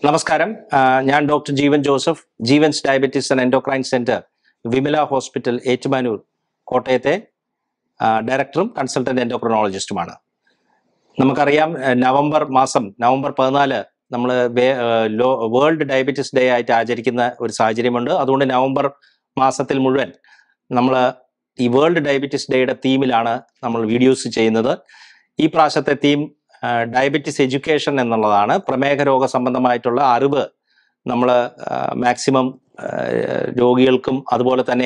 നമസ്കാരം ആ, ഞാൻ doctor Jeevan Joseph Jeevan's diabetes and endocrine centre Vimala hospital Ettumanoor കോട്ടയത്തെ ആ, ഡയറക്ടറും കൺസൾട്ടന്റ് എൻഡോക്രോണോളജിസ്റ്റുമാണ് നമുക്കറിയാം ആ, നവംബർ മാസം നവംബർ പതിനാല് നമ്മൾ ലോ വേൾഡ് ഡയബറ്റീസ് ഡേ ആയിട്ട് ആചരിക്കുന്ന ഒരു സാഹചര്യമുണ്ട് അതുകൊണ്ട് നവംബർ മാസത്തിൽ മുഴുവൻ നമ്മൾ ഈ വേൾഡ് ഡയബറ്റീസ് ഡേയുടെ തീമിലാണ് നമ്മൾ വീഡിയോസ് ചെയ്യുന്നത് ഈ പ്രാവശ്യത്തെ തീം ഡയബറ്റിസ് എഡ്യൂക്കേഷൻ എന്നുള്ളതാണ് പ്രമേഹ രോഗ സംബന്ധമായിട്ടുള്ള അറിവ് നമ്മൾ മാക്സിമം രോഗികൾക്കും അതുപോലെ തന്നെ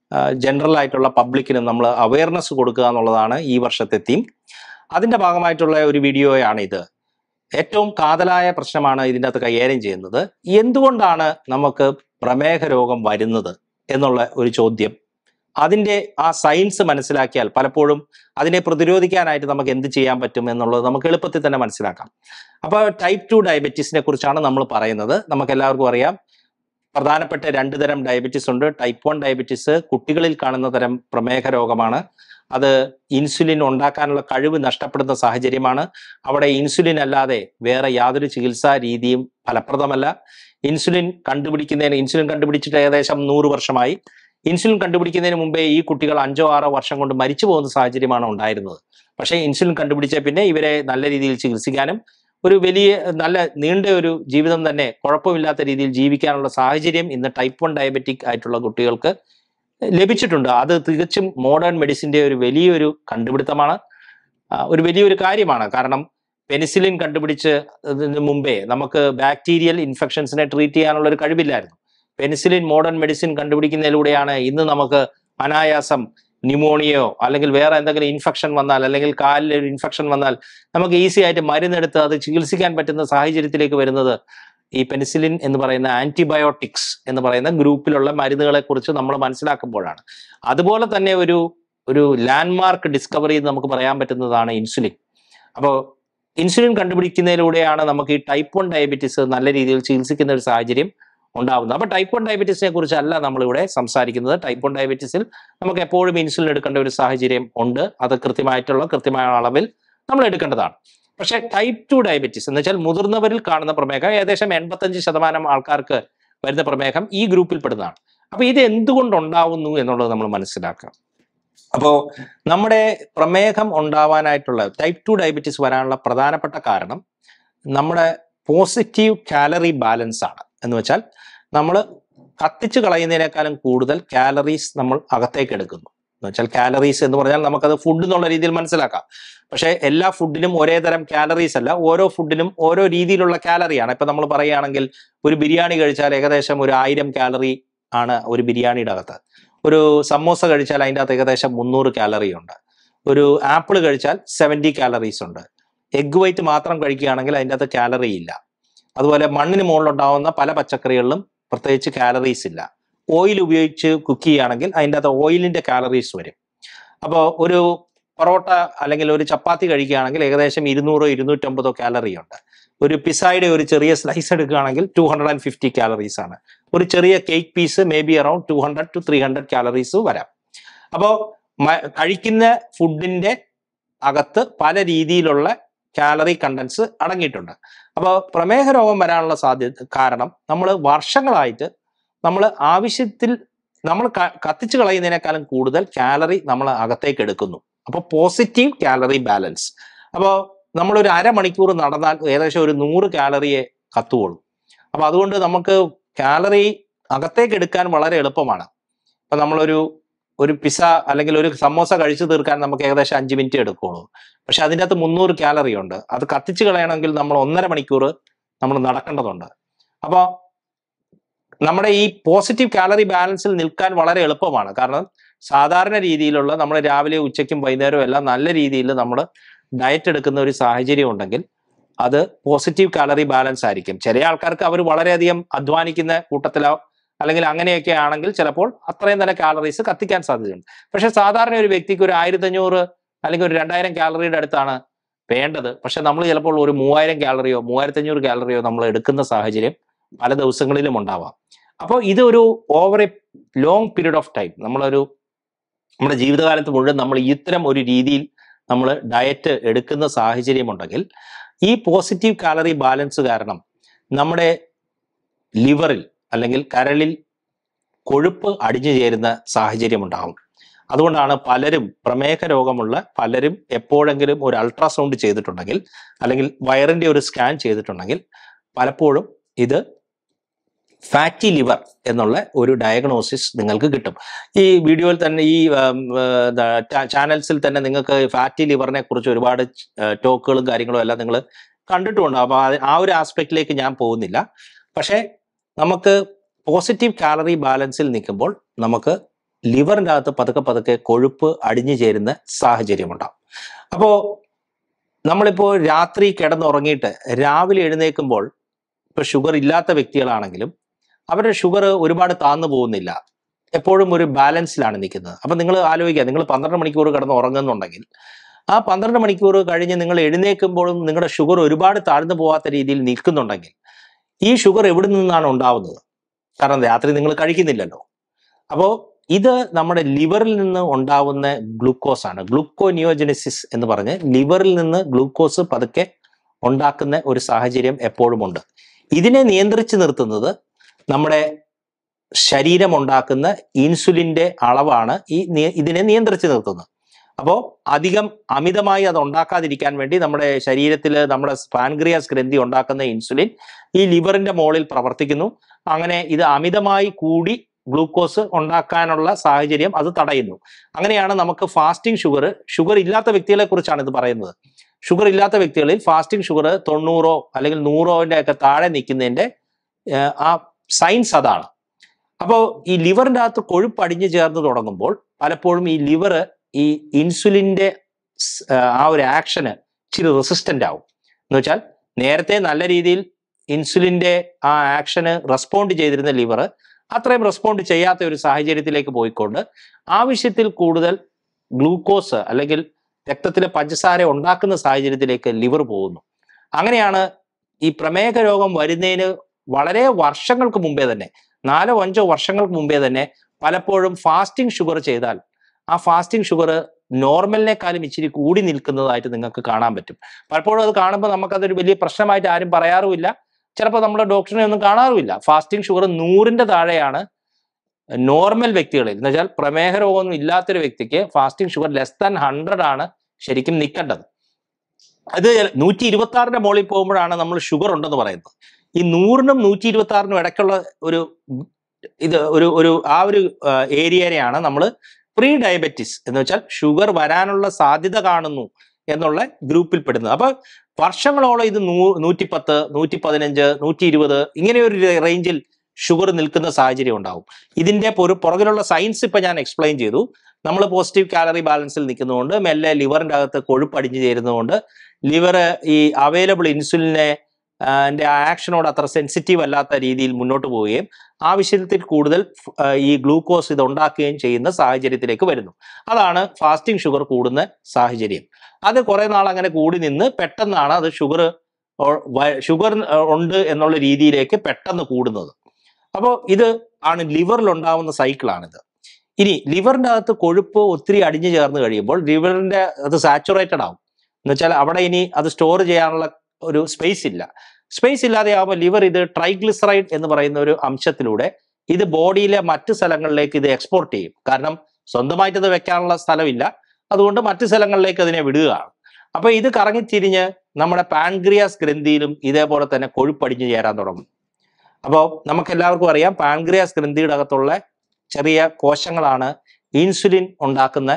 ജനറൽ ആയിട്ടുള്ള പബ്ലിക്കിനും നമ്മൾ അവയർനെസ് കൊടുക്കുക എന്നുള്ളതാണ് ഈ വർഷത്തെ തീം അതിന്റെ ഭാഗമായിട്ടുള്ള ഒരു വീഡിയോയാണ് ഇത് ഏറ്റവും കാതലായ പ്രശ്നമാണ് ഇതിൻ്റെ അകത്ത് കൈകാര്യം ചെയ്യുന്നത് എന്തുകൊണ്ടാണ് നമുക്ക് പ്രമേഹ രോഗം വരുന്നത് എന്നുള്ള ഒരു ചോദ്യം അതിൻ്റെ ആ സയൻസ് മനസ്സിലാക്കിയാൽ പലപ്പോഴും അതിനെ പ്രതിരോധിക്കാനായിട്ട് നമുക്ക് എന്ത് ചെയ്യാൻ പറ്റും എന്നുള്ളത് നമുക്ക് എളുപ്പത്തിൽ തന്നെ മനസ്സിലാക്കാം അപ്പോൾ ടൈപ്പ് ടു ഡയബറ്റീസിനെ കുറിച്ചാണ് നമ്മൾ പറയുന്നത് നമുക്ക് എല്ലാവർക്കും അറിയാം പ്രധാനപ്പെട്ട രണ്ട് തരം ഡയബറ്റീസ് ഉണ്ട് ടൈപ്പ് വൺ ഡയബറ്റീസ് കുട്ടികളിൽ കാണുന്ന തരം പ്രമേഹ രോഗമാണ് അത് ഇൻസുലിൻ ഉണ്ടാക്കാനുള്ള കഴിവ് നഷ്ടപ്പെടുന്ന സാഹചര്യമാണ് അവിടെ ഇൻസുലിൻ അല്ലാതെ വേറെ യാതൊരു ചികിത്സാ രീതിയും ഫലപ്രദമല്ല ഇൻസുലിൻ കണ്ടുപിടിക്കുന്നതിന് ഇൻസുലിൻ കണ്ടുപിടിച്ചിട്ട് ഏകദേശം നൂറ് വർഷമായി ഇൻസുലിൻ കണ്ടുപിടിക്കുന്നതിന് മുമ്പേ ഈ കുട്ടികൾ അഞ്ചോ ആറോ വർഷം കൊണ്ട് മരിച്ചു പോകുന്ന സാഹചര്യമാണ് ഉണ്ടായിരുന്നത് പക്ഷേ ഇൻസുലിൻ കണ്ടുപിടിച്ച പിന്നെ ഇവരെ നല്ല രീതിയിൽ ചികിത്സിക്കാനും ഒരു വലിയ നല്ല നീണ്ട ഒരു ജീവിതം തന്നെ കുഴപ്പമില്ലാത്ത രീതിയിൽ ജീവിക്കാനുള്ള സാഹചര്യം ഇന്ന് ടൈപ്പ് വൺ ഡയബറ്റിക് ആയിട്ടുള്ള കുട്ടികൾക്ക് ലഭിച്ചിട്ടുണ്ട് അത് തികച്ചും മോഡേൺ മെഡിസിന്റെ ഒരു വലിയൊരു കണ്ടുപിടുത്തമാണ് ആ, ഒരു വലിയൊരു കാര്യമാണ് കാരണം പെനിസിലിൻ കണ്ടുപിടിച്ച് അതിന് മുമ്പേ നമുക്ക് ബാക്ടീരിയൽ ഇൻഫെക്ഷൻസിനെ ട്രീറ്റ് ചെയ്യാനുള്ള ഒരു കഴിവില്ലായിരുന്നു പെനിസിലിൻ മോഡേൺ മെഡിസിൻ കണ്ടുപിടിക്കുന്നതിലൂടെയാണ് ഇന്ന് നമുക്ക് അനായാസം ന്യൂമോണിയോ അല്ലെങ്കിൽ വേറെ എന്തെങ്കിലും ഇൻഫെക്ഷൻ വന്നാൽ അല്ലെങ്കിൽ കാലിൽ ഒരു ഇൻഫെക്ഷൻ വന്നാൽ നമുക്ക് ഈസി ആയിട്ട് മരുന്നെടുത്ത് അത് ചികിത്സിക്കാൻ പറ്റുന്ന സാഹചര്യത്തിലേക്ക് വരുന്നത് ഈ പെനിസിലിൻ എന്ന് പറയുന്ന ആന്റിബയോട്ടിക്സ് എന്ന് പറയുന്ന ഗ്രൂപ്പിലുള്ള മരുന്നുകളെ കുറിച്ച് നമ്മൾ മനസ്സിലാക്കുമ്പോഴാണ് അതുപോലെ തന്നെ ഒരു ഒരു ലാൻഡ്മാർക്ക് ഡിസ്കവറി എന്ന് നമുക്ക് പറയാൻ പറ്റുന്നതാണ് ഇൻസുലിൻ അപ്പോൾ ഇൻസുലിൻ കണ്ടുപിടിക്കുന്നതിലൂടെയാണ് നമുക്ക് ഈ ടൈപ്പ് വൺ ഡയബറ്റീസ് നല്ല രീതിയിൽ ചികിത്സിക്കുന്ന ഒരു സാഹചര്യം ഉണ്ടാവുന്നത് അപ്പോൾ ടൈപ്പ് വൺ ഡയബറ്റീസിനെ കുറിച്ചല്ല നമ്മളിവിടെ സംസാരിക്കുന്നത് ടൈപ്പ് വൺ ഡയബറ്റീസിൽ നമുക്ക് എപ്പോഴും ഇൻസുലിൻ എടുക്കേണ്ട ഒരു സാഹചര്യം ഉണ്ട് അത് കൃത്യമായിട്ടുള്ള കൃത്യമായ അളവിൽ നമ്മൾ എടുക്കേണ്ടതാണ് പക്ഷേ ടൈപ്പ് ടു ഡയബറ്റീസ് എന്ന് വെച്ചാൽ മുതിർന്നവരിൽ കാണുന്ന പ്രമേഹം ഏകദേശം എൺപത്തഞ്ച് ശതമാനം ആൾക്കാർക്ക് വരുന്ന പ്രമേഹം ഈ ഗ്രൂപ്പിൽ പെടുന്നതാണ് അപ്പൊ ഇത് എന്തുകൊണ്ട് ഉണ്ടാവുന്നു എന്നുള്ളത് നമ്മൾ മനസ്സിലാക്കാം അപ്പോൾ നമ്മുടെ പ്രമേഹം ഉണ്ടാവാനായിട്ടുള്ള ടൈപ്പ് ടു ഡയബറ്റീസ് വരാനുള്ള പ്രധാനപ്പെട്ട കാരണം നമ്മുടെ പോസിറ്റീവ് കാലറി ബാലൻസ് ആണ് എന്ന് വെച്ചാൽ നമ്മൾ കത്തിച്ച് കളയുന്നതിനേക്കാളും കൂടുതൽ കാലറീസ് നമ്മൾ അകത്തേക്ക് എടുക്കുന്നു എന്ന് വെച്ചാൽ കാലറീസ് എന്ന് പറഞ്ഞാൽ നമുക്കത് ഫുഡ് എന്നുള്ള രീതിയിൽ മനസ്സിലാക്കാം പക്ഷേ എല്ലാ ഫുഡിനും ഒരേ തരം കാലറീസ് അല്ല ഓരോ ഫുഡിനും ഓരോ രീതിയിലുള്ള കാലറിയാണ് ഇപ്പൊ നമ്മൾ പറയുകയാണെങ്കിൽ ഒരു ബിരിയാണി കഴിച്ചാൽ ഏകദേശം ഒരു ആയിരം കാലറി ആണ് ഒരു ബിരിയാണിയുടെ അകത്ത് ഒരു സമോസ കഴിച്ചാൽ അതിൻ്റെ അകത്ത് ഏകദേശം മുന്നൂറ് കാലറി ഉണ്ട് ഒരു ആപ്പിൾ കഴിച്ചാൽ സെവൻറ്റി കാലറീസ് ഉണ്ട് എഗ് വൈറ്റ് മാത്രം കഴിക്കുകയാണെങ്കിൽ അതിൻ്റെ അകത്ത് കാലറി ഇല്ല അതുപോലെ മണ്ണിന് മുകളിലുണ്ടാവുന്ന പല പച്ചക്കറികളിലും പ്രത്യേകിച്ച് കാലറീസ് ഇല്ല ഓയിൽ ഉപയോഗിച്ച് കുക്ക് ചെയ്യുകയാണെങ്കിൽ അതിൻ്റെ അകത്ത് ഓയിലിന്റെ കാലറീസ് വരും അപ്പോൾ ഒരു പൊറോട്ട അല്ലെങ്കിൽ ഒരു ചപ്പാത്തി കഴിക്കുകയാണെങ്കിൽ ഏകദേശം ഇരുന്നൂറോ ഇരുന്നൂറ്റമ്പതോ കാലറി ഉണ്ട് ഒരു പിസായുടെ ഒരു ചെറിയ സ്ലൈസ് എടുക്കുകയാണെങ്കിൽ two hundred and fifty calories ആണ് ഒരു ചെറിയ cake piece may be around two hundred two three hundred calories വരാം അപ്പോൾ കഴിക്കുന്ന ഫുഡിന്റെ അകത്ത് പല രീതിയിലുള്ള കാലറി കണ്ടൻസ് അടങ്ങിയിട്ടുണ്ട് അപ്പോൾ പ്രമേഹ രോഗം വരാനുള്ള സാധ്യത കാരണം നമ്മൾ വർഷങ്ങളായിട്ട് നമ്മൾ ആവശ്യത്തിൽ നമ്മൾ ക- കത്തിച്ച് കളയുന്നതിനേക്കാളും കൂടുതൽ കാലറി നമ്മൾ അകത്തേക്ക് എടുക്കുന്നു അപ്പോൾ പോസിറ്റീവ് കാലറി ബാലൻസ് അപ്പോൾ നമ്മളൊരു അരമണിക്കൂർ നടന്നാൽ ഏകദേശം ഒരു നൂറ് കാലറിയെ കത്തുകയുള്ളൂ അപ്പോൾ അതുകൊണ്ട് നമുക്ക് കാലറി അകത്തേക്ക് എടുക്കാൻ വളരെ എളുപ്പമാണ് ഇപ്പം നമ്മളൊരു ഒരു പിസ അല്ലെങ്കിൽ ഒരു സമോസ കഴിച്ചു തീർക്കാൻ നമുക്ക് ഏകദേശം അഞ്ച് മിനിറ്റ് എടുക്കുകയുള്ളൂ പക്ഷെ അതിൻ്റെ അകത്ത് മുന്നൂറ് കാലറി ഉണ്ട് അത് കത്തിച്ച് കളയണമെങ്കിൽ നമ്മൾ ഒന്നര മണിക്കൂർ നമ്മൾ നടക്കേണ്ടതുണ്ട് അപ്പോൾ നമ്മുടെ ഈ പോസിറ്റീവ് കാലറി ബാലൻസിൽ നിൽക്കാൻ വളരെ എളുപ്പമാണ് കാരണം സാധാരണ രീതിയിലുള്ള നമ്മൾ രാവിലെ ഉച്ചയ്ക്കും വൈകുന്നേരവും എല്ലാം നല്ല രീതിയിൽ നമ്മൾ ഡയറ്റ് എടുക്കുന്ന ഒരു സാഹചര്യം ഉണ്ടെങ്കിൽ അത് പോസിറ്റീവ് കാലറി ബാലൻസ് ആയിരിക്കും ചില ആൾക്കാർക്ക് അവർ വളരെയധികം അധ്വാനിക്കുന്ന കൂട്ടത്തിലോ അല്ലെങ്കിൽ അങ്ങനെയൊക്കെ ആണെങ്കിൽ ചിലപ്പോൾ അത്രയും തന്നെ കാലറീസ് കത്തിക്കാൻ സാധ്യതയുണ്ട് പക്ഷെ സാധാരണ ഒരു വ്യക്തിക്ക് ഒരു ആയിരത്തഞ്ഞൂറ് അല്ലെങ്കിൽ ഒരു രണ്ടായിരം കാലറിയുടെ അടുത്താണ് വേണ്ടത് പക്ഷെ നമ്മൾ ചിലപ്പോൾ ഒരു മൂവായിരം കാലറിയോ മൂവായിരത്തഞ്ഞൂറ് കാലറിയോ നമ്മൾ എടുക്കുന്ന സാഹചര്യം പല ദിവസങ്ങളിലും ഉണ്ടാവാം അപ്പോൾ ഇതൊരു over a long period of time നമ്മളൊരു നമ്മുടെ ജീവിതകാലത്ത് മുഴുവൻ നമ്മൾ ഇത്തരം ഒരു രീതിയിൽ നമ്മൾ ഡയറ്റ് എടുക്കുന്ന സാഹചര്യമുണ്ടെങ്കിൽ ഈ പോസിറ്റീവ് കാലറി ബാലൻസ് കാരണം നമ്മുടെ ലിവറിൽ അല്ലെങ്കിൽ കരളിൽ കൊഴുപ്പ് അടിഞ്ഞു ചേരുന്ന സാഹചര്യം ഉണ്ടാകും അതുകൊണ്ടാണ് പലരും പ്രമേഹ രോഗമുള്ള പലരും എപ്പോഴെങ്കിലും ഒരു അൾട്രാസൗണ്ട് ചെയ്തിട്ടുണ്ടെങ്കിൽ അല്ലെങ്കിൽ വയറിന്റെ ഒരു സ്കാൻ ചെയ്തിട്ടുണ്ടെങ്കിൽ പലപ്പോഴും ഇത് ഫാറ്റി ലിവർ എന്നുള്ള ഒരു ഡയഗ്നോസിസ് നിങ്ങൾക്ക് കിട്ടും ഈ വീഡിയോയിൽ തന്നെ ഈ ചാനൽസിൽ തന്നെ നിങ്ങൾക്ക് ഫാറ്റി ലിവറിനെ കുറിച്ച് ഒരുപാട് ടോക്കുകളും കാര്യങ്ങളും എല്ലാം നിങ്ങൾ കണ്ടിട്ടുമുണ്ട് അപ്പോൾ ആ ഒരു ആസ്പെക്റ്റിലേക്ക് ഞാൻ പോകുന്നില്ല പക്ഷേ നമുക്ക് പോസിറ്റീവ് കാലറി ബാലൻസിൽ നിൽക്കുമ്പോൾ നമുക്ക് ലിവറിൻ്റെ അകത്ത് പതുക്കെ പതുക്കെ കൊഴുപ്പ് അടിഞ്ഞു ചേരുന്ന സാഹചര്യമുണ്ടാവും അപ്പോൾ നമ്മളിപ്പോൾ രാത്രി കിടന്നുറങ്ങിയിട്ട് രാവിലെ എഴുന്നേൽക്കുമ്പോൾ ഇപ്പോൾ ഷുഗർ ഇല്ലാത്ത വ്യക്തികളാണെങ്കിലും അവരുടെ ഷുഗർ ഒരുപാട് താന്നു പോകുന്നില്ല എപ്പോഴും ഒരു ബാലൻസിലാണ് നിൽക്കുന്നത് അപ്പം നിങ്ങൾ ആലോചിക്കുക നിങ്ങൾ പന്ത്രണ്ട് മണിക്കൂർ കിടന്ന് ഉറങ്ങുന്നുണ്ടെങ്കിൽ ആ പന്ത്രണ്ട് മണിക്കൂർ കഴിഞ്ഞ് നിങ്ങൾ എഴുന്നേൽക്കുമ്പോഴും നിങ്ങളുടെ ഷുഗർ ഒരുപാട് താഴ്ന്നു പോകാത്ത രീതിയിൽ നിൽക്കുന്നുണ്ടെങ്കിൽ ഈ ഷുഗർ എവിടെ നിന്നാണ് ഉണ്ടാവുന്നത് കാരണം രാത്രി നിങ്ങൾ കഴിക്കുന്നില്ലല്ലോ അപ്പോൾ ഇത് നമ്മുടെ ലിവറിൽ നിന്ന് ഉണ്ടാവുന്ന ഗ്ലൂക്കോസ് ആണ് ഗ്ലൂക്കോനിയോജനസിസ് എന്ന് പറഞ്ഞ് ലിവറിൽ നിന്ന് ഗ്ലൂക്കോസ് പതുക്കെ ഉണ്ടാക്കുന്ന ഒരു സാഹചര്യം എപ്പോഴും ഉണ്ട് ഇതിനെ നിയന്ത്രിച്ച് നിർത്തുന്നത് നമ്മുടെ ശരീരം ഉണ്ടാക്കുന്ന ഇൻസുലിന്റെ അളവാണ് ഈ നിയ- ഇതിനെ നിയന്ത്രിച്ച് നിർത്തുന്നത് അപ്പോൾ അധികം അമിതമായി അത് ഉണ്ടാക്കാതിരിക്കാൻ വേണ്ടി നമ്മുടെ ശരീരത്തിൽ നമ്മുടെ പാൻക്രിയാസ് ഗ്രന്ഥി ഉണ്ടാക്കുന്ന ഇൻസുലിൻ ഈ ലിവറിന്റെ മുകളിൽ പ്രവർത്തിക്കുന്നു അങ്ങനെ ഇത് അമിതമായി കൂടി ഗ്ലൂക്കോസ് ഉണ്ടാക്കാനുള്ള സാഹചര്യം അത് തടയുന്നു അങ്ങനെയാണ് നമുക്ക് ഫാസ്റ്റിംഗ് ഷുഗർ ഷുഗർ ഇല്ലാത്ത വ്യക്തികളെ കുറിച്ചാണ് ഇത് പറയുന്നത് ഷുഗർ ഇല്ലാത്ത വ്യക്തികളിൽ ഫാസ്റ്റിംഗ് ഷുഗർ തൊണ്ണൂറോ അല്ലെങ്കിൽ നൂറോന്റെ ഒക്കെ താഴെ നിൽക്കുന്നതിന്റെ ഏഹ്, ആ സയൻസ് അതാണ് അപ്പോൾ ഈ ലിവറിൻ്റെ അകത്ത് കൊഴുപ്പ് അടിഞ്ഞു ചേർന്ന് തുടങ്ങുമ്പോൾ പലപ്പോഴും ഈ ലിവർ ഈ ഇൻസുലിന്റെ സ്- ഏഹ്, ആ ഒരു ആക്ഷന് ഇച്ചിരി റെസിസ്റ്റന്റ് ആവും എന്ന് വെച്ചാൽ നേരത്തെ നല്ല രീതിയിൽ ഇൻസുലിന്റെ ആ ആക്ഷന് റെസ്പോണ്ട് ചെയ്തിരുന്ന ലിവർ അത്രയും റെസ്പോണ്ട് ചെയ്യാത്ത ഒരു സാഹചര്യത്തിലേക്ക് പോയിക്കൊണ്ട് ആവശ്യത്തിൽ കൂടുതൽ ഗ്ലൂക്കോസ് അല്ലെങ്കിൽ രക്തത്തിലെ പഞ്ചസാര ഉണ്ടാക്കുന്ന സാഹചര്യത്തിലേക്ക് ലിവർ പോകുന്നു അങ്ങനെയാണ് ഈ പ്രമേഹ രോഗം വരുന്നതിന് വളരെ വർഷങ്ങൾക്ക് മുമ്പേ തന്നെ നാലോ അഞ്ചോ വർഷങ്ങൾക്ക് മുമ്പേ തന്നെ പലപ്പോഴും ഫാസ്റ്റിംഗ് ഷുഗർ ചെയ്താൽ ആ ഫാസ്റ്റിംഗ് ഷുഗർ നോർമലിനേക്കാളും ഇച്ചിരി കൂടി നിൽക്കുന്നതായിട്ട് നിങ്ങൾക്ക് കാണാൻ പറ്റും പലപ്പോഴും അത് കാണുമ്പോൾ നമുക്കതൊരു വലിയ പ്രശ്നമായിട്ട് ആരും പറയാറുമില്ല ചിലപ്പോൾ നമ്മൾ ഡോക്ടറിനെ ഒന്നും കാണാറുമില്ല ഫാസ്റ്റിംഗ് ഷുഗർ നൂറിന്റെ താഴെയാണ് നോർമൽ വ്യക്തികളിൽ എന്ന് വെച്ചാൽ പ്രമേഹ രോഗമൊന്നും ഇല്ലാത്തൊരു വ്യക്തിക്ക് fasting sugar less than hundred ആണ് ശരിക്കും നിൽക്കേണ്ടത് അത് നൂറ്റി ഇരുപത്തി ആറിന്റെ മുകളിൽ പോകുമ്പോഴാണ് നമ്മൾ ഷുഗർ ഉണ്ടെന്ന് പറയുന്നത് ഈ നൂറിനും നൂറ്റി ഇരുപത്തി ആറിനും ഇടയ്ക്കുള്ള ഒരു ഇത് ഒരു ഒരു ആ ഒരു ഏരിയയാണ് നമ്മൾ പ്രീ ഡയബറ്റിസ് എന്ന് വെച്ചാൽ ഷുഗർ വരാനുള്ള സാധ്യത കാണുന്നു എന്നുള്ള ഗ്രൂപ്പിൽ പെടുന്നത് അപ്പൊ വർഷങ്ങളോളം ഇത് നൂ നൂറ്റിപ്പത്ത് നൂറ്റി പതിനഞ്ച് നൂറ്റി ഇരുപത് ഇങ്ങനെ ഒരു റേഞ്ചിൽ ഷുഗർ നിൽക്കുന്ന സാഹചര്യം ഉണ്ടാവും ഇതിന്റെ ഒരു പുറകിലുള്ള സയൻസ് ഇപ്പൊ ഞാൻ എക്സ്പ്ലെയിൻ ചെയ്തു നമ്മൾ പോസിറ്റീവ് കാലറി ബാലൻസിൽ നിൽക്കുന്നതുകൊണ്ട് മെല്ലെ ലിവറിന്റെ അകത്ത് കൊഴുപ്പ് അടിഞ്ഞു ചേരുന്നതുകൊണ്ട് ലിവർ ഈ അവൈലബിൾ ഇൻസുലിനെ ന്റെ ആക്ഷനോട് അത്ര സെൻസിറ്റീവ് അല്ലാത്ത രീതിയിൽ മുന്നോട്ട് പോവുകയും ആവശ്യത്തിൽ കൂടുതൽ ആ, ഈ ഗ്ലൂക്കോസ് ഇത് ഉണ്ടാക്കുകയും ചെയ്യുന്ന സാഹചര്യത്തിലേക്ക് വരുന്നു അതാണ് ഫാസ്റ്റിംഗ് ഷുഗർ കൂടുന്ന സാഹചര്യം അത് കുറെ നാൾ അങ്ങനെ കൂടി നിന്ന് പെട്ടെന്നാണ് അത് ഷുഗർ ഷുഗർ ഉണ്ട് എന്നുള്ള രീതിയിലേക്ക് പെട്ടെന്ന് കൂടുന്നത് അപ്പോൾ ഇത് ആണ് ലിവറിൽ ഉണ്ടാവുന്ന സൈക്കിളാണിത് ഇനി ലിവറിന്റെ അകത്ത് കൊഴുപ്പ് ഒത്തിരി അടിഞ്ഞു ചേർന്ന് കഴിയുമ്പോൾ ലിവറിന്റെ അത് സാച്ചുറേറ്റഡ് ആവും എന്ന് വെച്ചാൽ അവിടെ ഇനി അത് സ്റ്റോർ ചെയ്യാനുള്ള ഒരു സ്പേസ് ഇല്ല സ്പേസ് ഇല്ലാതെ ആവുമ്പോൾ ലിവർ ഇത് ട്രൈഗ്ലിസറൈഡ് എന്ന് പറയുന്ന ഒരു അംശത്തിലൂടെ ഇത് ബോഡിയിലെ മറ്റ് സ്ഥലങ്ങളിലേക്ക് ഇത് എക്സ്പോർട്ട് ചെയ്യും കാരണം സ്വന്തമായിട്ട് ഇത് വെക്കാനുള്ള സ്ഥലമില്ല അതുകൊണ്ട് മറ്റ് സ്ഥലങ്ങളിലേക്ക് അതിനെ വിടുകയാണ് അപ്പൊ ഇത് കറങ്ങിത്തിരിഞ്ഞ് നമ്മുടെ പാൻക്രിയാസ് ഗ്രന്ഥിയിലും ഇതേപോലെ തന്നെ കൊഴുപ്പടിഞ്ഞു ചേരാൻ തുടങ്ങും അപ്പോൾ നമുക്ക് എല്ലാവർക്കും അറിയാം പാൻക്രിയാസ് ഗ്രന്ഥിയുടെ അകത്തുള്ള ചെറിയ കോശങ്ങളാണ് ഇൻസുലിൻ ഉണ്ടാക്കുന്ന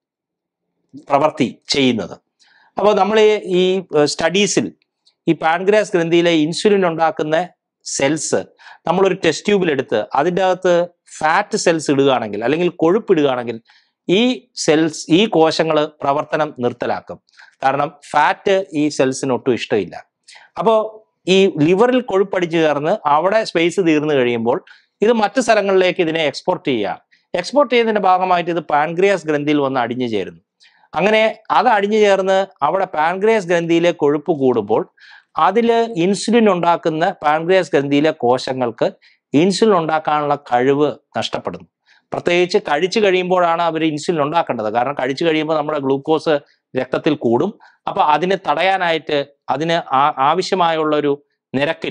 പ്രവൃത്തി ചെയ്യുന്നത് അപ്പോൾ നമ്മൾ ഈ സ്റ്റഡീസിൽ ഈ പാൻക്രിയാസ് ഗ്രന്ഥിയിലെ ഇൻസുലിൻ ഉണ്ടാക്കുന്ന സെൽസ് നമ്മളൊരു ടെസ്റ്റ് ട്യൂബിൽ എടുത്ത് അതിൻ്റെ അകത്ത് ഫാറ്റ് സെൽസ് ഇടുകയാണെങ്കിൽ അല്ലെങ്കിൽ കൊഴുപ്പ് ഇടുകയാണെങ്കിൽ ഈ സെൽസ് ഈ കോശങ്ങൾ പ്രവർത്തനം നിർത്തലാക്കും കാരണം ഫാറ്റ് ഈ സെൽസിന് ഒട്ടും ഇഷ്ടമില്ല അപ്പോൾ ഈ ലിവറിൽ കൊഴുപ്പടിച്ചു ചേർന്ന് അവിടെ സ്പേസ് തീർന്നു കഴിയുമ്പോൾ ഇത് മറ്റു സ്ഥലങ്ങളിലേക്ക് ഇതിനെ എക്സ്പോർട്ട് ചെയ്യുക എക്സ്പോർട്ട് ചെയ്യുന്നതിന്റെ ഭാഗമായിട്ട് ഇത് പാൻക്രിയാസ് ഗ്രന്ഥിയിൽ വന്ന് അടിഞ്ഞു ചേരുന്നു അങ്ങനെ അത് അടിഞ്ഞു ചേർന്ന് അവിടെ പാൻക്രിയാസ് ഗ്രന്ഥിയിലെ കൊഴുപ്പ് കൂടുമ്പോൾ അതിൽ ഇൻസുലിൻ ഉണ്ടാക്കുന്ന പാൻക്രിയാസ് ഗ്രന്ഥിയിലെ കോശങ്ങൾക്ക് ഇൻസുലിൻ ഉണ്ടാക്കാനുള്ള കഴിവ് നഷ്ടപ്പെടുന്നു പ്രത്യേകിച്ച് കഴിച്ചു കഴിയുമ്പോഴാണ് അവർ ഇൻസുലിൻ ഉണ്ടാക്കേണ്ടത് കാരണം കഴിച്ചു കഴിയുമ്പോൾ നമ്മുടെ ഗ്ലൂക്കോസ് രക്തത്തിൽ കൂടും അപ്പൊ അതിനെ തടയാനായിട്ട് അതിന് ആ- ആവശ്യമായുള്ള ഒരു നിരക്കിൽ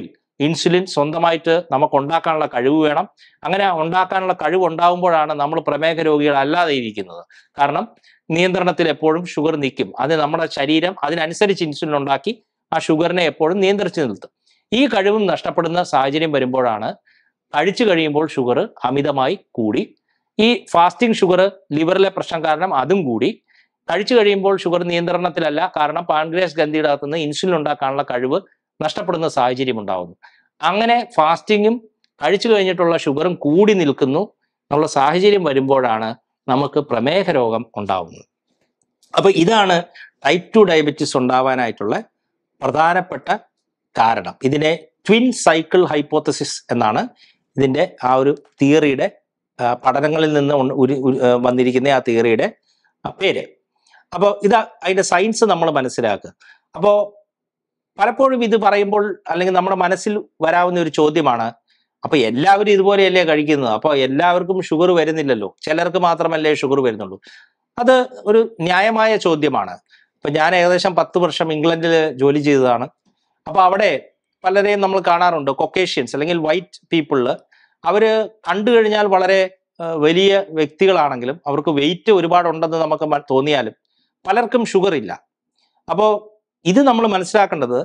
ഇൻസുലിൻ സ്വന്തമായിട്ട് നമുക്ക് ഉണ്ടാക്കാനുള്ള കഴിവ് വേണം അങ്ങനെ ഉണ്ടാക്കാനുള്ള കഴിവ് ഉണ്ടാകുമ്പോഴാണ് നമ്മൾ പ്രമേഹ രോഗികളല്ലാതെ ഇരിക്കുന്നത് കാരണം നിയന്ത്രണത്തിൽ എപ്പോഴും ഷുഗർ നിൽക്കും അത് നമ്മുടെ ശരീരം അതിനനുസരിച്ച് ഇൻസുലിൻ ഉണ്ടാക്കി ആ ഷുഗറിനെ എപ്പോഴും നിയന്ത്രിച്ച് നിർത്തും ഈ കഴിവും നഷ്ടപ്പെടുന്ന സാഹചര്യം വരുമ്പോഴാണ് കഴിച്ചു കഴിയുമ്പോൾ ഷുഗർ അമിതമായി കൂടി ഈ ഫാസ്റ്റിംഗ് ഷുഗർ ലിവറിലെ പ്രശ്നം കാരണം അതും കൂടി കഴിച്ചു കഴിയുമ്പോൾ ഷുഗർ നിയന്ത്രണത്തിലല്ല കാരണം പാൻക്രിയാസ് ഗ്രന്ഥിയുടെ അകത്ത് നിന്ന് ഇൻസുലിൻ ഉണ്ടാക്കാനുള്ള കഴിവ് നഷ്ടപ്പെടുന്ന സാഹചര്യം ഉണ്ടാവുന്നു അങ്ങനെ ഫാസ്റ്റിങ്ങും കഴിച്ചു കഴിഞ്ഞിട്ടുള്ള ഷുഗറും കൂടി നിൽക്കുന്നു എന്നുള്ള സാഹചര്യം വരുമ്പോഴാണ് നമുക്ക് പ്രമേഹ രോഗം ഉണ്ടാവുന്നത് അപ്പൊ ഇതാണ് ടൈപ്പ് ടു ഡയബറ്റിസ് ഉണ്ടാവാനായിട്ടുള്ള പ്രധാനപ്പെട്ട കാരണം ഇതിനെ ട്വിൻ സൈക്കിൾ ഹൈപ്പോത്തസിസ് എന്നാണ് ഇതിന്റെ ആ ഒരു തിയറിയുടെ ആ, പഠനങ്ങളിൽ നിന്ന് ഉൺ- ഉരു- ഉരു- ആ, വന്നിരിക്കുന്ന ആ തിയറിയുടെ ആ പേര് അപ്പോൾ ഇത് അതിന്റെ സയൻസ് നമ്മൾ മനസ്സിലാക്കുക അപ്പോൾ പലപ്പോഴും ഇത് പറയുമ്പോൾ അല്ലെങ്കിൽ നമ്മുടെ മനസ്സിൽ വരാവുന്ന ഒരു ചോദ്യമാണ് അപ്പൊ എല്ലാവരും ഇതുപോലെയല്ലേ കഴിക്കുന്നത് അപ്പൊ എല്ലാവർക്കും ഷുഗർ വരുന്നില്ലല്ലോ ചിലർക്ക് മാത്രമല്ലേ ഷുഗർ വരുന്നുള്ളൂ അത് ഒരു ന്യായമായ ചോദ്യമാണ് ഇപ്പൊ ഞാൻ ഏകദേശം പത്ത് വർഷം ഇംഗ്ലണ്ടിൽ ജോലി ചെയ്തതാണ് അപ്പൊ അവിടെ പലരെയും നമ്മൾ കാണാറുണ്ട് കൊക്കേഷ്യൻസ് അല്ലെങ്കിൽ വൈറ്റ് പീപ്പിളില് അവര് കണ്ടു കഴിഞ്ഞാൽ വളരെ ആ, വലിയ വ്യക്തികളാണെങ്കിലും അവർക്ക് വെയിറ്റ് ഒരുപാടുണ്ടെന്ന് നമുക്ക് മ- തോന്നിയാലും പലർക്കും ഷുഗർ ഇല്ല അപ്പോൾ ഇത് നമ്മൾ മനസ്സിലാക്കേണ്ടത്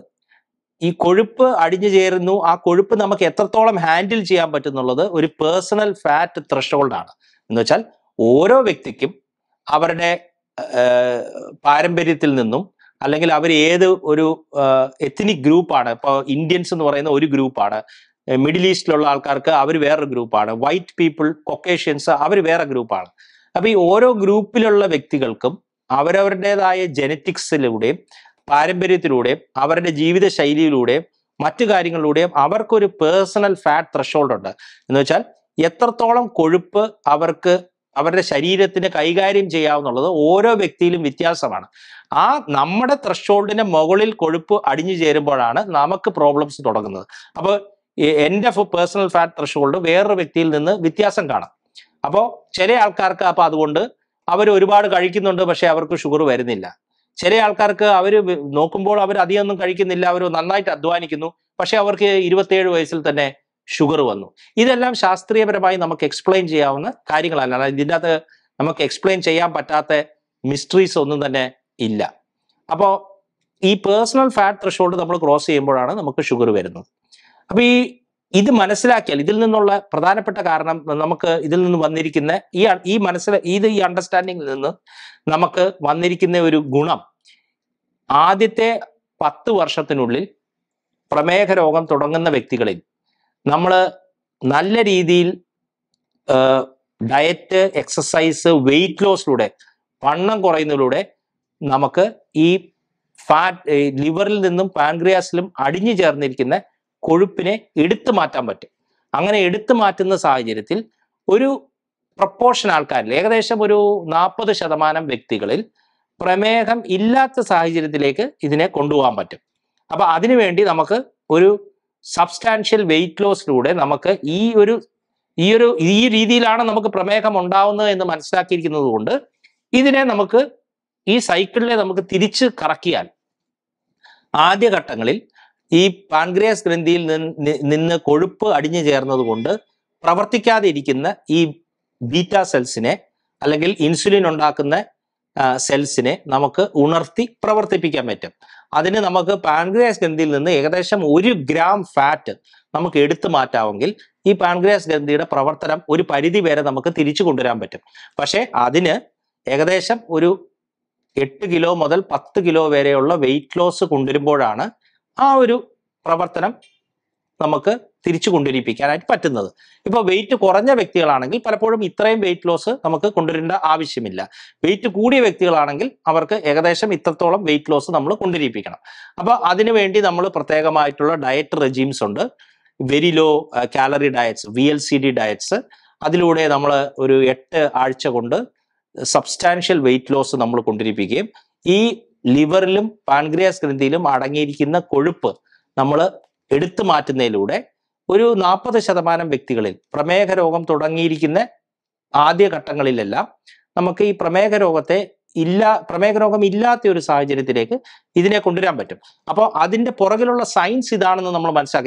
ഈ കൊഴുപ്പ് അടിഞ്ഞു ചേരുന്നു ആ കൊഴുപ്പ് നമുക്ക് എത്രത്തോളം ഹാൻഡിൽ ചെയ്യാൻ പറ്റുന്നുള്ളത് ഒരു പേഴ്സണൽ ഫാറ്റ് ത്രഷോൾഡ് ആണ് എന്ന് വെച്ചാൽ ഓരോ വ്യക്തിക്കും അവരുടെ ആ, പാരമ്പര്യത്തിൽ നിന്നും അല്ലെങ്കിൽ അവർ ഏത് ഒരു എത്നിക് ഗ്രൂപ്പാണ് ഇപ്പോൾ ഇന്ത്യൻസ് എന്ന് പറയുന്ന ഒരു ഗ്രൂപ്പാണ് മിഡിൽ ഈസ്റ്റിലുള്ള ആൾക്കാർക്ക് അവർ വേറൊരു ഗ്രൂപ്പാണ് വൈറ്റ് പീപ്പിൾ കൊക്കേഷ്യൻസ് അവർ വേറെ ഗ്രൂപ്പാണ് അപ്പൊ ഈ ഓരോ ഗ്രൂപ്പിലുള്ള വ്യക്തികൾക്കും അവരവരുടേതായ ജനറ്റിക്സിലൂടെയും പാരമ്പര്യത്തിലൂടെയും അവരുടെ ജീവിത ശൈലിയിലൂടെയും മറ്റു കാര്യങ്ങളിലൂടെയും അവർക്കൊരു പേഴ്സണൽ ഫാറ്റ് ത്രഷോൾഡ് ഉണ്ട് എന്ന് വെച്ചാൽ എത്രത്തോളം കൊഴുപ്പ് അവർക്ക് അവരുടെ ശരീരത്തിന് കൈകാര്യം ചെയ്യാവുന്നുള്ളത് ഓരോ വ്യക്തിയിലും വ്യത്യാസമാണ് ആ നമ്മുടെ ത്രഷോൾഡിന് മുകളിൽ കൊഴുപ്പ് അടിഞ്ഞു ചേരുമ്പോഴാണ് നമുക്ക് പ്രോബ്ലംസ് തുടങ്ങുന്നത് അപ്പോൾ എൻ്റെ പേഴ്സണൽ ഫാറ്റ് ത്രഷോൾഡ് വേറൊരു വ്യക്തിയിൽ നിന്ന് വ്യത്യാസം കാണാം അപ്പോൾ ചില ആൾക്കാർക്ക് അപ്പോൾ അതുകൊണ്ട് അവർ ഒരുപാട് കഴിക്കുന്നുണ്ട് പക്ഷെ അവർക്ക് ഷുഗർ വരുന്നില്ല ചില ആൾക്കാർക്ക് അവർ നോക്കുമ്പോൾ അവർ അധികമൊന്നും കഴിക്കുന്നില്ല അവർ നന്നായിട്ട് അധ്വാനിക്കുന്നു പക്ഷെ അവർക്ക് ഇരുപത്തിയേഴ് വയസ്സിൽ തന്നെ ഷുഗർ വന്നു ഇതെല്ലാം ശാസ്ത്രീയപരമായി നമുക്ക് എക്സ്പ്ലെയിൻ ചെയ്യാവുന്ന കാര്യങ്ങളല്ല അല്ലാതെ ഇതിൻ്റെ അകത്ത് നമുക്ക് എക്സ്പ്ലെയിൻ ചെയ്യാൻ പറ്റാത്ത മിസ്റ്ററീസ് ഒന്നും തന്നെ ഇല്ല അപ്പോൾ ഈ പേഴ്സണൽ ഫാറ്റ് ത്രഷോൾഡ് നമ്മൾ ക്രോസ് ചെയ്യുമ്പോഴാണ് നമുക്ക് ഷുഗർ വരുന്നത് അപ്പൊ ഈ ഇത് മനസ്സിലാക്കിയാൽ ഇതിൽ നിന്നുള്ള പ്രധാനപ്പെട്ട കാരണം നമുക്ക് ഇതിൽ നിന്ന് വന്നിരിക്കുന്ന ഈ അ- ഈ മനസ്സിൽ ഇത് ഈ അണ്ടർസ്റ്റാൻഡിങ്ങിൽ നിന്ന് നമുക്ക് വന്നിരിക്കുന്ന ഒരു ഗുണം ആദ്യത്തെ പത്ത് വർഷത്തിനുള്ളിൽ പ്രമേഹ രോഗം തുടങ്ങുന്ന വ്യക്തികളിൽ നമ്മൾ നല്ല രീതിയിൽ ഡയറ്റ് എക്സസൈസ് വെയിറ്റ് ലോസിലൂടെ വണ്ണം കുറയുന്നതിലൂടെ നമുക്ക് ഈ ഫാറ്റ് ലിവറിൽ നിന്നും പാൻക്രിയാസിലും അടിഞ്ഞു ചേർന്നിരിക്കുന്ന കൊഴുപ്പിനെ എടുത്തു മാറ്റാൻ പറ്റും അങ്ങനെ എടുത്തു മാറ്റുന്ന സാഹചര്യത്തിൽ ഒരു പ്രപ്പോർഷൻ ആൾക്കാരിൽ ഏകദേശം ഒരു നാൽപ്പത് ശതമാനം വ്യക്തികളിൽ പ്രമേഹം ഇല്ലാത്ത സാഹചര്യത്തിലേക്ക് ഇതിനെ കൊണ്ടുപോകാൻ പറ്റും അപ്പൊ അതിനുവേണ്ടി നമുക്ക് ഒരു സബ്സ്റ്റാൻഷ്യൽ വെയിറ്റ് ലോസിലൂടെ നമുക്ക് ഈ ഒരു ഈ ഒരു ഈ രീതിയിലാണ് നമുക്ക് പ്രമേഹം ഉണ്ടാവുന്നത് എന്ന് മനസ്സിലാക്കിയിരിക്കുന്നത് കൊണ്ട് ഇതിനെ നമുക്ക് ഈ സൈക്കിളിനെ നമുക്ക് തിരിച്ച് കറക്കിയാൽ ആദ്യഘട്ടങ്ങളിൽ ഈ പാൻക്രിയാസ് ഗ്രന്ഥിയിൽ നിന്ന് നിന്ന് കൊഴുപ്പ് അടിഞ്ഞു ചേർന്നത് കൊണ്ട് പ്രവർത്തിക്കാതെ ഇരിക്കുന്ന ഈ ബീറ്റ സെൽസിനെ അല്ലെങ്കിൽ ഇൻസുലിൻ ഉണ്ടാക്കുന്ന സെൽസിനെ നമുക്ക് ഉണർത്തി പ്രവർത്തിപ്പിക്കാൻ പറ്റും അതിന് നമുക്ക് പാൻക്രിയാസ് ഗ്രന്ഥിയിൽ നിന്ന് ഏകദേശം ഒരു ഗ്രാം ഫാറ്റ് നമുക്ക് എടുത്തു മാറ്റാമെങ്കിൽ ഈ പാൻക്രിയാസ് ഗ്രന്ഥിയുടെ പ്രവർത്തനം ഒരു പരിധി വരെ നമുക്ക് തിരിച്ചു കൊണ്ടുവരാൻ പറ്റും പക്ഷേ അതിന് ഏകദേശം ഒരു എട്ട് കിലോ മുതൽ പത്ത് കിലോ വരെയുള്ള വെയിറ്റ് ലോസ് കൊണ്ടുവരുമ്പോഴാണ് ആ ഒരു പ്രവർത്തനം നമുക്ക് തിരിച്ചു കൊണ്ടുവരിപ്പിക്കാനായിട്ട് പറ്റുന്നത് ഇപ്പോൾ വെയിറ്റ് കുറഞ്ഞ വ്യക്തികളാണെങ്കിൽ പലപ്പോഴും ഇത്രയും വെയിറ്റ് ലോസ് നമുക്ക് കൊണ്ടുവരേണ്ട ആവശ്യമില്ല വെയിറ്റ് കൂടിയ വ്യക്തികളാണെങ്കിൽ അവർക്ക് ഏകദേശം ഇത്രത്തോളം വെയിറ്റ് ലോസ് നമ്മൾ കൊണ്ടുവരിപ്പിക്കണം അപ്പോൾ അതിനുവേണ്ടി നമ്മൾ പ്രത്യേകമായിട്ടുള്ള ഡയറ്റ് റെജീംസ് ഉണ്ട് very low calorie diets V L C D diets അതിലൂടെ നമ്മൾ ഒരു എട്ട് ആഴ്ച കൊണ്ട് സബ്സ്റ്റാൻഷ്യൽ വെയിറ്റ് ലോസ് നമ്മൾ കൊണ്ടിരിപ്പിക്കുകയും ഈ ലിവറിലും പാൻക്രിയാസ് ഗ്രന്ഥിയിലും അടങ്ങിയിരിക്കുന്ന കൊഴുപ്പ് നമ്മൾ എടുത്തു മാറ്റുന്നതിലൂടെ ഒരു നാൽപ്പത് ശതമാനം വ്യക്തികളിൽ പ്രമേഹ രോഗം തുടങ്ങിയിരിക്കുന്ന ആദ്യ ഘട്ടങ്ങളിലെല്ലാം നമുക്ക് ഈ പ്രമേഹ രോഗത്തെ ഇല്ല പ്രമേഹ രോഗം ഇല്ലാത്ത ഒരു സാഹചര്യത്തിലേക്ക് ഇതിനെ കൊണ്ടുവരാൻ പറ്റും അപ്പോൾ അതിന്റെ പുറകിലുള്ള സയൻസ് ഇതാണെന്ന് നമ്മൾ മനസ്സിലാക്കുക ഈ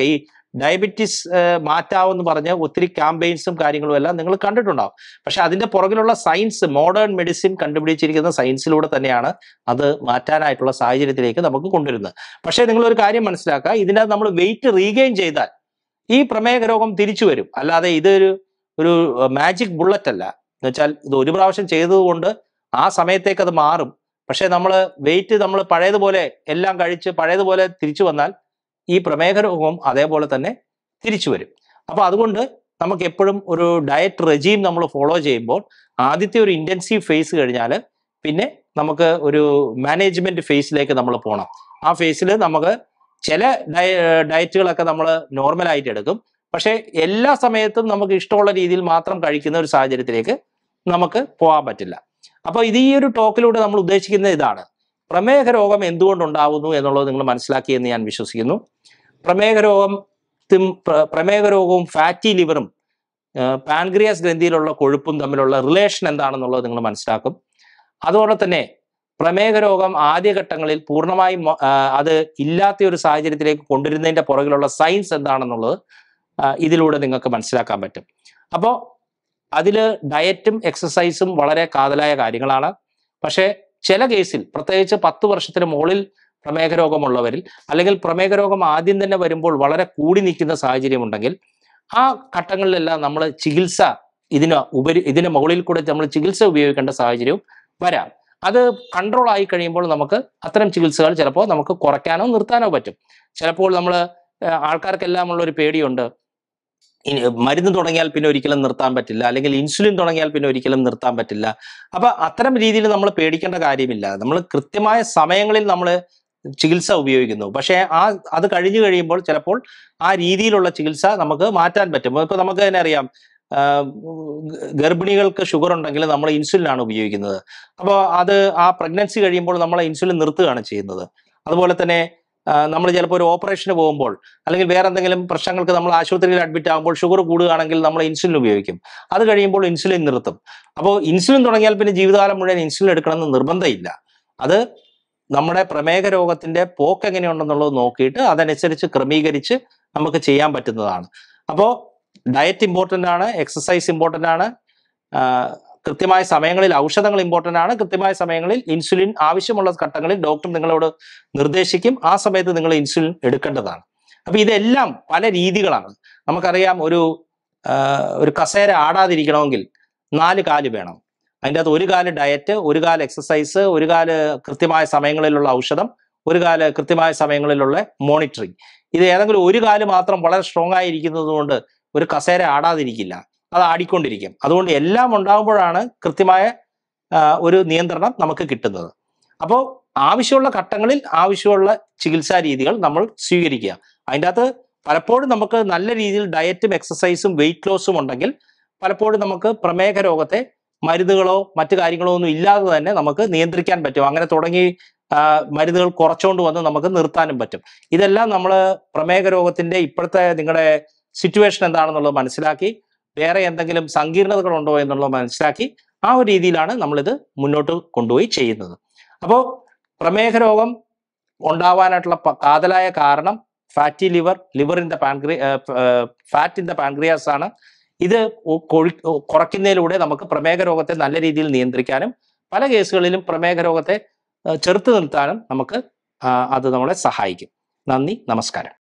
ഡയബറ്റിസ് മാറ്റാവെന്ന് പറഞ്ഞ് ഒത്തിരി ക്യാമ്പയിൻസും കാര്യങ്ങളും എല്ലാം നിങ്ങൾ കണ്ടിട്ടുണ്ടാവും പക്ഷെ അതിന്റെ പുറകിലുള്ള സയൻസ് മോഡേൺ മെഡിസിൻ കണ്ടുപിടിച്ചിരിക്കുന്ന സയൻസിലൂടെ തന്നെയാണ് അത് മാറ്റാനായിട്ടുള്ള സാഹചര്യത്തിലേക്ക് നമുക്ക് കൊണ്ടുവരുന്നത് പക്ഷേ നിങ്ങളൊരു കാര്യം മനസ്സിലാക്കുക ഇതിൻ്റെ നമ്മൾ വെയിറ്റ് റീഗെയിൻ ചെയ്താൽ ഈ പ്രമേഹ രോഗം തിരിച്ചു വരും അല്ലാതെ ഇതൊരു ഒരു മാജിക് ബുള്ളറ്റ് അല്ല എന്ന് വെച്ചാൽ ഇത് ഒരു പ്രാവശ്യം ചെയ്തതുകൊണ്ട് ആ സമയത്തേക്ക് അത് മാറും പക്ഷേ നമ്മൾ വെയിറ്റ് നമ്മൾ പഴയതുപോലെ എല്ലാം കഴിച്ച് പഴയതുപോലെ തിരിച്ചു വന്നാൽ ഈ പ്രമേഹ രോഗം അതേപോലെ തന്നെ തിരിച്ചു വരും അപ്പോൾ അതുകൊണ്ട് നമുക്ക് എപ്പോഴും ഒരു ഡയറ്റ് റെജീം നമ്മൾ ഫോളോ ചെയ്യുമ്പോൾ ആദ്യത്തെ ഒരു ഇൻറ്റൻസീവ് ഫേസ് കഴിഞ്ഞാൽ പിന്നെ നമുക്ക് ഒരു മാനേജ്മെന്റ് ഫേസിലേക്ക് നമ്മൾ പോകണം ആ ഫേസിൽ നമുക്ക് ചില ഡയ ഡയറ്റുകളൊക്കെ നമ്മൾ നോർമലായിട്ട് എടുക്കും പക്ഷേ എല്ലാ സമയത്തും നമുക്ക് ഇഷ്ടമുള്ള രീതിയിൽ മാത്രം കഴിക്കുന്ന ഒരു സാഹചര്യത്തിലേക്ക് നമുക്ക് പോകാൻ പറ്റില്ല അപ്പോൾ ഇത് ഈ ഒരു ടോക്കിലൂടെ നമ്മൾ ഉദ്ദേശിക്കുന്ന ഇതാണ് പ്രമേഹ രോഗം എന്തുകൊണ്ടുണ്ടാവുന്നു എന്നുള്ളത് നിങ്ങൾ മനസ്സിലാക്കി എന്ന് ഞാൻ വിശ്വസിക്കുന്നു പ്രമേഹ രോഗം പ്രമേഹ രോഗവും ഫാറ്റി ലിവറും പാൻക്രിയാസ് ഗ്രന്ഥിയിലുള്ള കൊഴുപ്പും തമ്മിലുള്ള റിലേഷൻ എന്താണെന്നുള്ളത് നിങ്ങൾ മനസ്സിലാക്കും അതുപോലെ തന്നെ പ്രമേഹ രോഗം ആദ്യഘട്ടങ്ങളിൽ പൂർണ്ണമായും മൊ- ആ, അത് ഇല്ലാത്ത ഒരു സാഹചര്യത്തിലേക്ക് കൊണ്ടുവരുന്നതിന്റെ പുറകിലുള്ള സയൻസ് എന്താണെന്നുള്ളത് ആ, ഇതിലൂടെ നിങ്ങൾക്ക് മനസ്സിലാക്കാൻ പറ്റും അപ്പോൾ അതിൽ ഡയറ്റും എക്സസൈസും വളരെ കാതലായ കാര്യങ്ങളാണ് പക്ഷേ ചില കേസിൽ പ്രത്യേകിച്ച് പത്ത് വർഷത്തിന് മുകളിൽ പ്രമേഹ രോഗമുള്ളവരിൽ അല്ലെങ്കിൽ പ്രമേഹ രോഗം ആദ്യം തന്നെ വരുമ്പോൾ വളരെ കൂടി നിൽക്കുന്ന സാഹചര്യമുണ്ടെങ്കിൽ ആ ഘട്ടങ്ങളിലെല്ലാം നമ്മൾ ചികിത്സ ഇതിന് ഉപരി ഇതിന് മുകളിൽ കൂടെ നമ്മൾ ചികിത്സ ഉപയോഗിക്കേണ്ട സാഹചര്യവും വരാം അത് കൺട്രോൾ ആയി കഴിയുമ്പോൾ നമുക്ക് അത്തരം ചികിത്സകൾ ചിലപ്പോൾ നമുക്ക് കുറയ്ക്കാനോ നിർത്താനോ പറ്റും ചിലപ്പോൾ നമ്മൾ ആൾക്കാർക്കെല്ലാം ഉള്ള ഒരു പേടിയുണ്ട് ഇനി മരുന്ന് തുടങ്ങിയാൽ പിന്നെ ഒരിക്കലും നിർത്താൻ പറ്റില്ല അല്ലെങ്കിൽ ഇൻസുലിൻ തുടങ്ങിയാൽ പിന്നെ ഒരിക്കലും നിർത്താൻ പറ്റില്ല അപ്പൊ അത്തരം രീതിയിൽ നമ്മൾ പേടിക്കേണ്ട കാര്യമില്ല നമ്മൾ കൃത്യമായ സമയങ്ങളിൽ നമ്മൾ ചികിത്സ ഉപയോഗിക്കുന്നു പക്ഷേ ആ അത് കഴിഞ്ഞു കഴിയുമ്പോൾ ചിലപ്പോൾ ആ രീതിയിലുള്ള ചികിത്സ നമുക്ക് മാറ്റാൻ പറ്റും ഇപ്പൊ നമുക്ക് തന്നെ അറിയാം ആ, ഗർഭിണികൾക്ക് ഷുഗർ ഉണ്ടെങ്കിൽ നമ്മൾ ഇൻസുലിനാണ് ഉപയോഗിക്കുന്നത് അപ്പോൾ അത് ആ പ്രഗ്നൻസി കഴിയുമ്പോൾ നമ്മൾ ഇൻസുലിൻ നിർത്തുകയാണ് ചെയ്യുന്നത് അതുപോലെ തന്നെ നമ്മൾ ചിലപ്പോൾ ഒരു ഓപ്പറേഷന് പോകുമ്പോൾ അല്ലെങ്കിൽ വേറെ എന്തെങ്കിലും പ്രശ്നങ്ങൾക്ക് നമ്മൾ ആശുപത്രിയിൽ അഡ്മിറ്റ് ആകുമ്പോൾ ഷുഗർ കൂടുകയാണെങ്കിൽ നമ്മൾ ഇൻസുലിൻ ഉപയോഗിക്കും അത് കഴിയുമ്പോൾ ഇൻസുലിൻ നിർത്തും അപ്പോൾ ഇൻസുലിൻ തുടങ്ങിയാൽ പിന്നെ ജീവിതകാലം മുഴുവൻ ഇൻസുലിൻ എടുക്കണമെന്ന് നിർബന്ധമില്ല അത് നമ്മുടെ പ്രമേഹ രോഗത്തിന്റെ പോക്ക് എങ്ങനെയുണ്ടെന്നുള്ളത് നോക്കിയിട്ട് അതനുസരിച്ച് ക്രമീകരിച്ച് നമുക്ക് ചെയ്യാൻ പറ്റുന്നതാണ് അപ്പോൾ ഡയറ്റ് ഇമ്പോർട്ടൻ്റ് ആണ് എക്സസൈസ് ഇമ്പോർട്ടൻ്റ് ആണ് ആ, കൃത്യമായ സമയങ്ങളിൽ ഔഷധങ്ങൾ ഇമ്പോർട്ടൻ്റ് ആണ് കൃത്യമായ സമയങ്ങളിൽ ഇൻസുലിൻ ആവശ്യമുള്ള ഘട്ടങ്ങളിൽ ഡോക്ടർ നിങ്ങളോട് നിർദ്ദേശിക്കും ആ സമയത്ത് നിങ്ങൾ ഇൻസുലിൻ എടുക്കേണ്ടതാണ് അപ്പൊ ഇതെല്ലാം പല രീതികളാണ് നമുക്കറിയാം ഒരു ആ, ഒരു കസേര ആടാതിരിക്കണമെങ്കിൽ നാല് കാല് വേണം അതിൻ്റെ അകത്ത് ഒരു കാല് ഡയറ്റ് ഒരു കാല് എക്സസൈസ് ഒരു കാല് കൃത്യമായ സമയങ്ങളിലുള്ള ഔഷധം ഒരു കാല് കൃത്യമായ സമയങ്ങളിലുള്ള മോണിറ്ററിങ് ഇത് ഏതെങ്കിലും ഒരു കാല് മാത്രം വളരെ സ്ട്രോങ് ആയിരിക്കുന്നത് കൊണ്ട് ഒരു കസേര ആടാതിരിക്കില്ല അത് ആടിക്കൊണ്ടിരിക്കും അതുകൊണ്ട് എല്ലാം ഉണ്ടാകുമ്പോഴാണ് കൃത്യമായ ആ, ഒരു നിയന്ത്രണം നമുക്ക് കിട്ടുന്നത് അപ്പോൾ ആവശ്യമുള്ള ഘട്ടങ്ങളിൽ ആവശ്യമുള്ള ചികിത്സാ രീതികൾ നമ്മൾ സ്വീകരിക്കുക അതിൻ്റെ അകത്ത് പലപ്പോഴും നമുക്ക് നല്ല രീതിയിൽ ഡയറ്റും എക്സസൈസും വെയിറ്റ് ലോസും ഉണ്ടെങ്കിൽ പലപ്പോഴും നമുക്ക് പ്രമേഹ രോഗത്തെ മരുന്നുകളോ മറ്റു കാര്യങ്ങളോ ഒന്നും ഇല്ലാതെ തന്നെ നമുക്ക് നിയന്ത്രിക്കാൻ പറ്റും അങ്ങനെ തുടങ്ങി ആ, മരുന്നുകൾ കുറച്ചുകൊണ്ട് വന്ന് നമുക്ക് നിർത്താനും പറ്റും ഇതെല്ലാം നമ്മൾ പ്രമേഹ രോഗത്തിന്റെ ഇപ്പോഴത്തെ നിങ്ങളുടെ സിറ്റുവേഷൻ എന്താണെന്നുള്ളത് മനസ്സിലാക്കി വേറെ എന്തെങ്കിലും സങ്കീർണതകളുണ്ടോ എന്നുള്ളത് മനസ്സിലാക്കി ആ ഒരു രീതിയിലാണ് നമ്മളിത് മുന്നോട്ട് കൊണ്ടുപോയി ചെയ്യുന്നത് അപ്പോൾ പ്രമേഹ രോഗം ഉണ്ടാവാനായിട്ടുള്ള പ- കാതലായ കാരണം fatty liver liver in the പാൻക്രി ഫാറ്റ് ഇൻ ദ പാൻക്രിയാസ് ആണ് ഇത് ഒ- കൊഴി- ഒ- കുറയ്ക്കുന്നതിലൂടെ നമുക്ക് പ്രമേഹ രോഗത്തെ നല്ല രീതിയിൽ നിയന്ത്രിക്കാനും പല കേസുകളിലും പ്രമേഹ രോഗത്തെ ആ, ചെറുത്ത് നിർത്താനും നമുക്ക് ആ, അത് നമ്മളെ സഹായിക്കും നന്ദി നമസ്കാരം